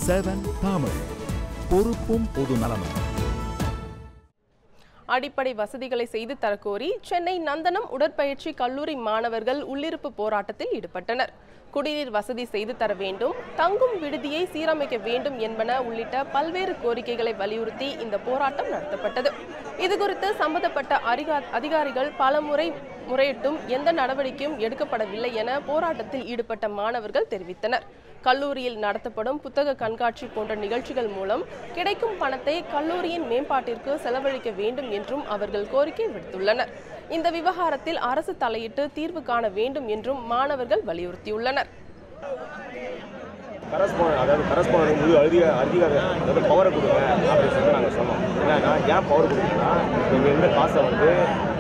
seven Tamil பொறுப்பும் பொது நலமும் அடிப்படை வசதிகளை செய்து தரக்கோரி சென்னை நந்தனம் உடற்பயிற்சி கல்லூரி மாணவர்கள் உள்ளிருப்பு போராட்டத்தில் ஈடுபட்டனர் குடிநீர் வசதி செய்து தர வேண்டும் தங்கும் விடுதியை சீரமைக்க வேண்டும் என்பன உள்ளிட்ட பல்வேறு கோரிக்கைகளை வலியுறுத்தி இந்த போராட்டம் நடத்தப்பட்டது இதுகுறித்து சம்பந்தப்பட்ட அதிகா அதிகாரிகள் பலமுறை முறையிட்டும் எந்த நடவடிக்கையும் எடுக்கப்படவில்லை என போராட்டத்தில் ஈடுபட்ட மாணவர்கள் தெரிவித்தனர் கல்லூரியில் நடத்தப்படும் புத்தக கண்காட்சி போன்ற நிகழ்ச்சிகள் மூலம் கிடைக்கும் பணத்தை கல்லூரியின் மேம்பாட்டிற்கு செலவழிக்க வேண்டும் என்றும் அவர்கள் கோரிக்கை விடுத்துள்ளனர் இந்த விவகாரத்தில் அரசு தலையிட்டு தீர்வு காண வேண்டும் என்றும் மாணவர்கள் வலியுறுத்தியுள்ளனர் கரஸ்பாண்ட் அதாவது கரஸ்பாண்ட் முழு அதிக அதிகார அதாவது பவரை கொடுங்க அப்படின்னு சொல்லிட்டு நாங்கள் சொன்னோம் ஏன்னா ஏன் பவர் கொடுக்குறோம்னா எங்கள் இருந்த காசை வந்து